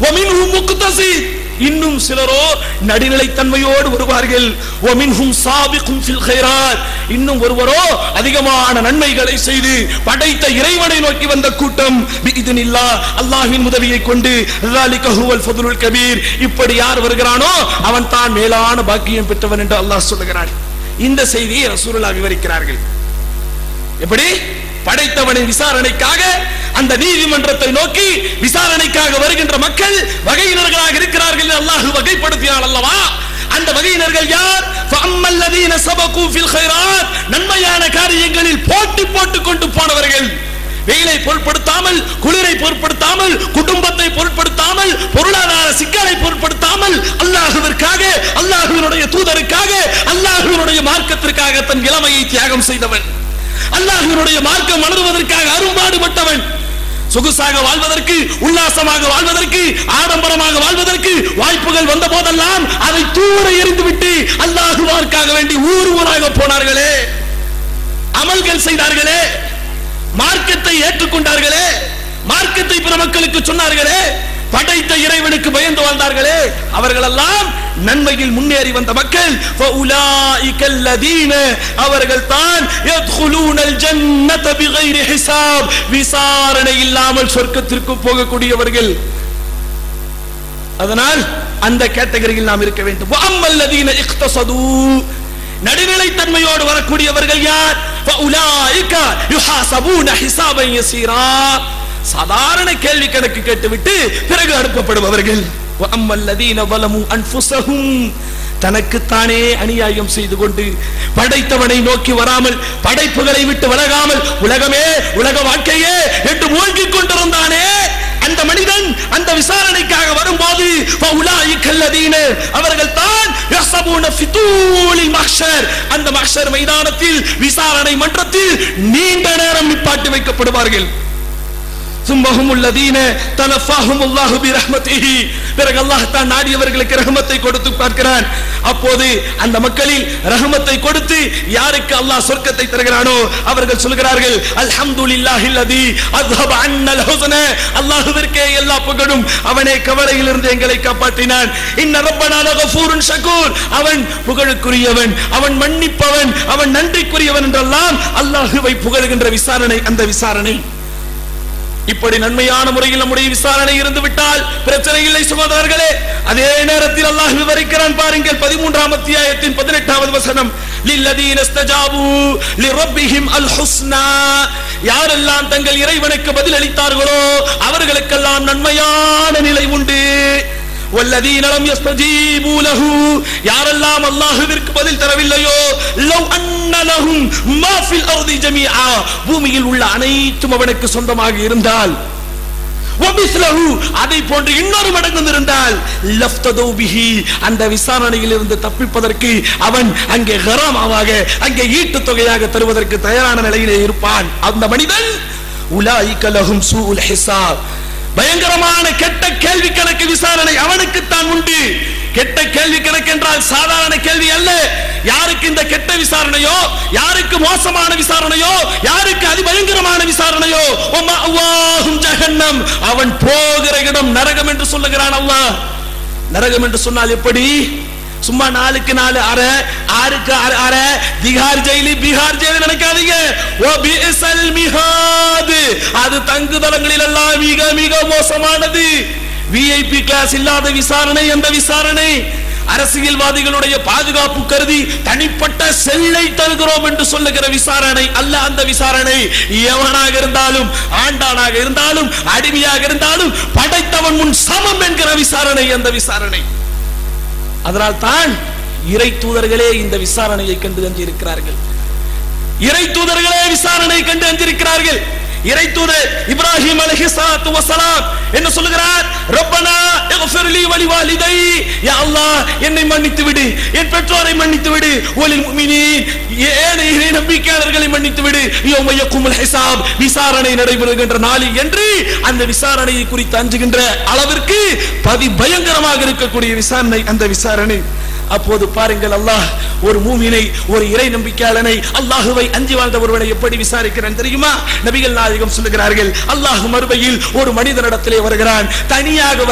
ومنهم مقتصد இன்னும் சிலரோ நடுநிலைத்தன்மையோடு வருவார்கள் ومنهم سابق في الخيرات இன்னும் ஒருவரோ அதிகமான நன்மைகளை செய்து படைத்த இறைவனை நோக்கி வந்த கூட்டம் பிஇذنில்லா அல்லாஹ்வின் உதவியை கொண்டு ذلك هو الفضل الكبير இப்படி யார் வருகிறானோ அவன் தான் மேலான பாக்கியம் பெற்றவன் என்று அல்லாஹ் சொல்லுகிறான் இந்த செய்தியை ரசூலுல்லாஹ் விவரிக்கிறார்கள் எப்படி படைத்தவனின் விசாரணைக்காக அந்த நீதிமன்றத்தை நோக்கி விசாரணைக்காக வருகின்ற மக்கள் வகையினர்களாக இருக்கிறார்கள் என்று அல்லாஹ் வகைப்படுத்தினான் அல்லவா அந்த வகையினர்கள் யார் فَأَمَّا الَّذِينَ سَبَقُوا فِي الْخَيْرَاتِ நன்மையான காரியங்களில் போட்டி போட்டுக் கொண்டு போனவர்கள் வெயிலை பொருட்படுத்தாமல் குளிரை பொருட்படுத்தாமல் குடும்பத்தை பொருட்படுத்தாமல் பொருளாதார சிக்கலை பொருட்படுத்தாமல் அல்லாஹுவிற்காக அல்லாஹுவினுடைய தூதருக்காக அல்லாஹுவினுடைய மார்க்கத்திற்காக தன் இளமையை தியாகம் செய்தவன் அல்லாஹ்வினுடைய மார்க்கம் வளருவதற்காக அரும்பாடுபட்டவன் சொகுசாக வாழ்வதற்கு உல்லாசமாக வாழ்வதற்கு ஆடம்பரமாக வாழ்வதற்கு வாய்ப்புகள் வந்த போதெல்லாம் அதை தூர எறிந்துவிட்டு அல்லாஹுவார்க்காக வேண்டி ஊர் ஊராக போனார்களே அமல்கள் செய்தார்களே மார்க்கத்தை ஏற்றுக்கொண்டார்களே மார்க்கத்தை பிற மக்களுக்கு சொன்னார்களே படைத்த இறைவனுக்கு பயந்து வாழ்ந்தார்களே அவர்களெல்லாம் நன்மையில் முன்னேறி வந்த மக்கள் فَأُولَئِكَ الَّذِينَ அவர்கள் தான் يَدْخُلُونَ الْجَنَّةَ بِغَيْرِ حِسَابٍ விசாரணை இல்லாமல் சொர்க்கத்திற்கு போகக்கூடியவர்கள் அதனால் அந்த கேட்டகரியில் நாம் இருக்க வேண்டும் وَأَمَّا الَّذِينَ اخْتَصَدُوا நடுநிலைத்தன்மையோடு வரக்கூடியவர்கள் யார் فَأُولَئِكَ يُحَاسَبُونَ حِسَابًا يَسِيرًا சாதாரண கேள்வி கணக்கு கேட்டுவிட்டு பிறகு அனுப்பப்படுபவர்கள் وَأَمَّا الَّذِينَ ظَلَمُوا أَنفُسَهُمْ தனக்குத்தானே அநியாயம் செய்து கொண்டு படைத்தவனை நோக்கி வராமல் படைப்புகளை விட்டு விலகாமல் உலகமே உலக வாழ்க்கையே என்று மூழ்கிக் கொண்டிருந்தானே அந்த மனிதன் அந்த விசாரணைக்காக வரும்போது فَأُولَئِكَ الَّذِينَ அவர்கள் தான் يَحْسَبُونَ فِي طُولِ الْمَحْشَرِ அந்த மஹ்ஷர் மைதானத்தில் விசாரணை மன்றத்தில் நீண்ட நேரம் நிப்பாட்டி வைக்கப்படுவார்கள் ثم هم الذين تنفاهم الله برحمته பிறகு அல்லாஹ் தான் நாடியவர்களுக்கு ரஹமத்தை கொடுத்து பார்க்கிறான் அப்போது அந்த மக்களில் ரஹமத்தை கொடுத்து யாருக்கு அல்லாஹ் சொர்க்கத்தை தருகிறானோ அவர்கள் சொல்கிறார்கள் அல்ஹம்துலில்லாஹி அல்லதி அஸ்ஹப அன்னல் ஹுஸ்ன அல்லாஹ்விற்கே எல்லா புகழும் அவனே கவலையிலிருந்து எங்களை காப்பாற்றினான் இன்ன ரப்பனா லகஃபூருன் ஷகூர் அவன் புகழுக்குரியவன் அவன் மன்னிப்பவன் அவன் நன்றிக்குரியவன் என்றெல்லாம் அல்லாஹ்வை புகழுகின்ற விசாரணை அந்த விசாரணை இப்படி நன்மையான முறையில் நம்முடைய விசாரணை இருந்து விட்டால் பிரச்சனை இல்லை சகோதரர்களே அதே நேரத்தில் அல்லாஹ் விவரிக்கிறான் பாருங்கள் பதிமூன்றாம் அத்தியாயத்தின் பதினெட்டாவது வசனம் للذين استجابوا لربهم الحسنى யாரெல்லாம் தங்கள் இறைவனுக்கு பதில் அளித்தார்களோ அவர்களுக்கெல்லாம் நன்மையான நிலை உண்டு والذين لم يستجيبوا له யாரெல்லாம் அல்லாஹ்விற்கு பதில் தரவில்லையோ லவ் அன்ன லஹும் மா ஃபில் அர்தி ஜமீஆ பூமியில் உள்ள அனைத்தும் அவனுக்கு சொந்தமாக இருந்தால் வபிஸ்லஹு அதை போன்று இன்னொரு மடங்கு இருந்தால் லஃப்தது பிஹி அந்த விசாரணையில் இருந்து தப்பிப்பதற்கு அவன் அங்கே கராமாவாக அங்கே ஈட்டுத் தொகையாக தருவதற்கு தயாரான நிலையிலே இருப்பான் அந்த மனிதன் உலாயிக லஹும் சூல் ஹிசாப் பயங்கரமான கெட்ட கேள்வி கணக்கு விசாரணை அவனுக்குத்தான் உண்டு கெட்ட கேள்வி கணக்கு என்றால் சாதாரண கேள்வி அல்ல யாருக்கு இந்த கெட்ட விசாரணையோ யாருக்கு மோசமான விசாரணையோ யாருக்கு அதிபயங்கரமான விசாரணையோ உம்மா அல்லாஹும் ஜஹன்னம் அவன் போகிற இடம் நரகம் என்று சொல்லுகிறான் அல்லாஹ் நரகம் என்று சொன்னால் எப்படி சும்மா நாலுக்கு நாலு அரை ஆறுக்கு ஆறு அரை திகார் ஜெயிலி பீகார் ஜெயிலி நினைக்காதீங்க ஓ பிஎஸ்எல் மிகாது அது தங்குதளங்களில் எல்லாம் மிக மிக மோசமானது விஐபி கிளாஸ் இல்லாத விசாரணை அந்த விசாரணை அரசியல்வாதிகளுடைய பாதுகாப்பு கருதி தனிப்பட்ட செல்லை தருகிறோம் என்று சொல்லுகிற விசாரணை அல்ல அந்த விசாரணை எவனாக இருந்தாலும் ஆண்டானாக இருந்தாலும் அடிமையாக இருந்தாலும் படைத்தவன் முன் சமம் என்கிற விசாரணை அந்த விசாரணை அதனால் தான் இறை தூதர்களே இந்த விசாரணையை கண்டு அஞ்சிருக்கிறார்கள் இறை தூதர்களே விசாரணை கண்டு அஞ்சிருக்கிறார்கள் இறை தூதர் இப்ராஹிம் அலைஹிஸ்ஸலாத்து வஸலாம் என்ன சொல்லுகிறார் ரப்பனா இக்ஃபிர் லி வலி வாலிதை யா அல்லாஹ் என்னை மன்னித்து விடு என் பெற்றோரை மன்னித்து விடு ஒலில் முஃமினீன் ஏனைய இறை நம்பிக்கையாளர்களை மன்னித்து விடு யௌம யகுமுல் ஹிசாப் விசாரணை நடைபெறுகின்ற நாளில் என்று அந்த விசாரணையை குறித்து அஞ்சுகின்ற அளவிற்கு பதி பயங்கரமாக இருக்கக்கூடிய விசாரணை அந்த விசாரணை அப்போது பாருங்கள் அல்லாஹ் ஒரு மூமினை ஒரு இறை நம்பிக்கையாளனை அல்லாஹுவை அஞ்சி வாழ்ந்த ஒருவனை எப்படி விசாரிக்கிறான் தெரியுமா நபிகள் நாயகம் சொல்லுகிறார்கள் அல்லாஹ் மறுமையில் ஒரு மனிதனிடத்திலே வருகிறான் தனியாக